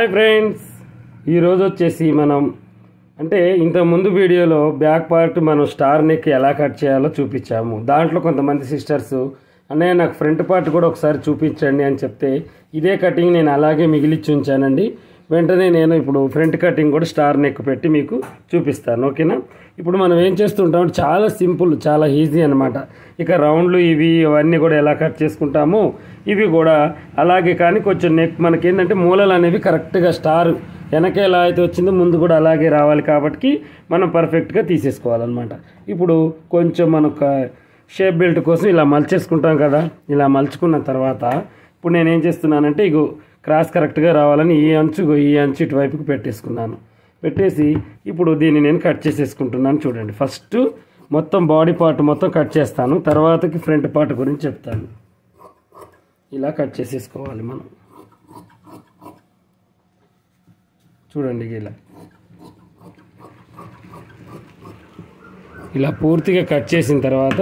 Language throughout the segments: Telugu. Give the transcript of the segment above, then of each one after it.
హాయ్ ఫ్రెండ్స్ ఈరోజు వచ్చేసి మనం అంటే ఇంత ముందు వీడియోలో బ్యాక్ పార్ట్ మనం స్టార్ నెక్ ఎలా కట్ చేయాలో చూపించాము దాంట్లో కొంతమంది సిస్టర్స్ అన్నయ్య నాకు ఫ్రంట్ పార్ట్ కూడా ఒకసారి చూపించండి అని చెప్తే ఇదే కటింగ్ నేను అలాగే మిగిలిచ్చి ఉంచానండి వెంటనే నేను ఇప్పుడు ఫ్రంట్ కటింగ్ కూడా స్టార్ నెక్ పెట్టి మీకు చూపిస్తాను ఓకేనా ఇప్పుడు మనం ఏం చేస్తుంటాం చాలా సింపుల్ చాలా ఈజీ అనమాట ఇక రౌండ్లు ఇవి ఇవన్నీ కూడా ఎలా కట్ చేసుకుంటామో ఇవి కూడా అలాగే కానీ కొంచెం నెక్ మనకి ఏంటంటే మూలలు అనేవి కరెక్ట్గా స్టార్ వెనక ఎలా అయితే వచ్చిందో ముందు కూడా అలాగే రావాలి కాబట్టి మనం పర్ఫెక్ట్గా తీసేసుకోవాలన్నమాట ఇప్పుడు కొంచెం మనకు షేప్ బెల్ట్ కోసం ఇలా మలిచేసుకుంటాం కదా ఇలా మలుచుకున్న తర్వాత ఇప్పుడు నేను ఏం చేస్తున్నానంటే ఇగో క్రాస్ కరెక్ట్గా రావాలని ఈ అంచు ఇగో ఈ అంచు ఇటువైపుకి పెట్టేసుకున్నాను పెట్టేసి ఇప్పుడు దీన్ని నేను కట్ చేసేసుకుంటున్నాను చూడండి ఫస్ట్ మొత్తం బాడీ పార్ట్ మొత్తం కట్ చేస్తాను తర్వాతకి ఫ్రంట్ పార్ట్ గురించి చెప్తాను ఇలా కట్ చేసేసుకోవాలి మనం చూడండి ఇలా ఇలా పూర్తిగా కట్ చేసిన తర్వాత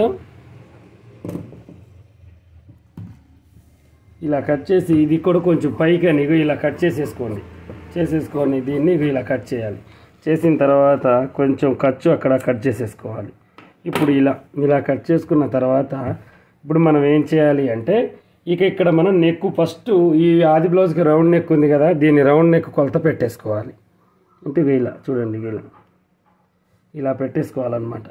ఇలా కట్ చేసి ఇది కూడా కొంచెం పైకి అని ఇగో ఇలా కట్ చేసేసుకోండి చేసేసుకొని దీన్ని ఇగో ఇలా కట్ చేయాలి చేసిన తర్వాత కొంచెం ఖర్చు అక్కడ కట్ చేసేసుకోవాలి ఇప్పుడు ఇలా ఇలా కట్ చేసుకున్న తర్వాత ఇప్పుడు మనం ఏం చేయాలి అంటే ఇక ఇక్కడ మనం నెక్ ఫస్ట్ ఈ ఆది బ్లౌజ్కి రౌండ్ నెక్ ఉంది కదా దీన్ని రౌండ్ నెక్ కొలత పెట్టేసుకోవాలి అంటే ఇగో ఇలా చూడండి ఇగో ఇలా ఇలా పెట్టేసుకోవాలన్నమాట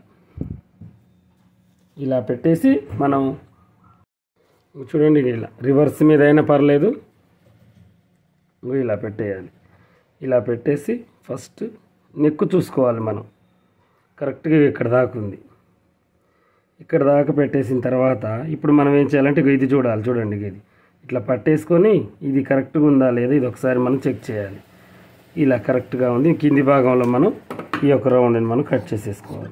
ఇలా పెట్టేసి మనం చూడండి ఇలా రివర్స్ మీద అయినా పర్లేదు ఇంకో ఇలా పెట్టేయాలి ఇలా పెట్టేసి ఫస్ట్ నెక్కు చూసుకోవాలి మనం కరెక్ట్గా ఇక్కడ దాకా ఉంది ఇక్కడ దాకా పెట్టేసిన తర్వాత ఇప్పుడు మనం ఏం చేయాలంటే ఇగో ఇది చూడాలి చూడండి ఇది ఇట్లా పట్టేసుకొని ఇది కరెక్ట్గా ఉందా లేదా ఇది ఒకసారి మనం చెక్ చేయాలి ఇలా కరెక్ట్గా ఉంది కింది భాగంలో మనం ఈ యొక్క రౌండ్ని మనం కట్ చేసేసుకోవాలి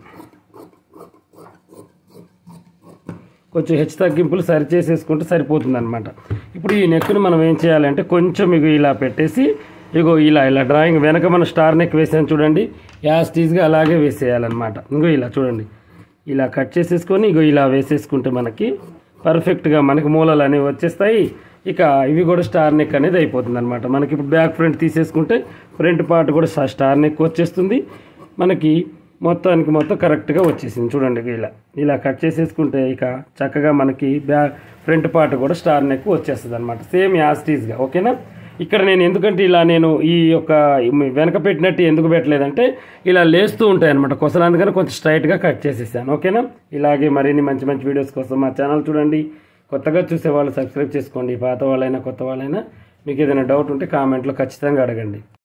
కొంచెం హెచ్చు తగ్గింపులు సరి చేసేసుకుంటే సరిపోతుంది అనమాట ఇప్పుడు ఈ నెక్ను మనం ఏం చేయాలంటే కొంచెం ఇగో ఇలా పెట్టేసి ఇగో ఇలా ఇలా డ్రాయింగ్ వెనక మనం స్టార్ నెక్ వేసాను చూడండి యాస్టీజ్గా అలాగే వేసేయాలన్నమాట ఇంకో ఇలా చూడండి ఇలా కట్ చేసేసుకొని ఇగో ఇలా వేసేసుకుంటే మనకి పర్ఫెక్ట్గా మనకి మూలలు అనేవి వచ్చేస్తాయి ఇక ఇవి కూడా స్టార్ నెక్ అనేది అయిపోతుంది అనమాట మనకి ఇప్పుడు బ్యాక్ ఫ్రంట్ తీసేసుకుంటే ఫ్రంట్ పార్ట్ కూడా స్టా- స్టార్ నెక్ వచ్చేస్తుంది మనకి మొత్తానికి మొత్తం కరెక్ట్గా వచ్చేసింది చూడండి ఇలా ఇలా కట్ చేసేసుకుంటే ఇక చక్కగా మనకి బ్యా ఫ్రంట్ పార్ట్ కూడా స్టార్ నెక్ వచ్చేస్తుంది అనమాట సేమ్ యాస్టీస్గా ఓకేనా ఇక్కడ నేను ఎందుకంటే ఇలా నేను ఈ యొక్క వెనక పెట్టినట్టు ఎందుకు పెట్టలేదంటే ఇలా లేస్తూ ఉంటాయి అనమాట కొసలు అందుకని కొంచెం స్ట్రైట్గా కట్ చేసేసాను ఓకేనా ఇలాగే మరిన్ని మంచి మంచి వీడియోస్ కోసం మా ఛానల్ చూడండి కొత్తగా చూసే వాళ్ళు సబ్స్క్రైబ్ చేసుకోండి పాత వాళ్ళైనా కొత్త వాళ్ళైనా మీకు ఏదైనా డౌట్ ఉంటే కామెంట్లో ఖచ్చితంగా అడగండి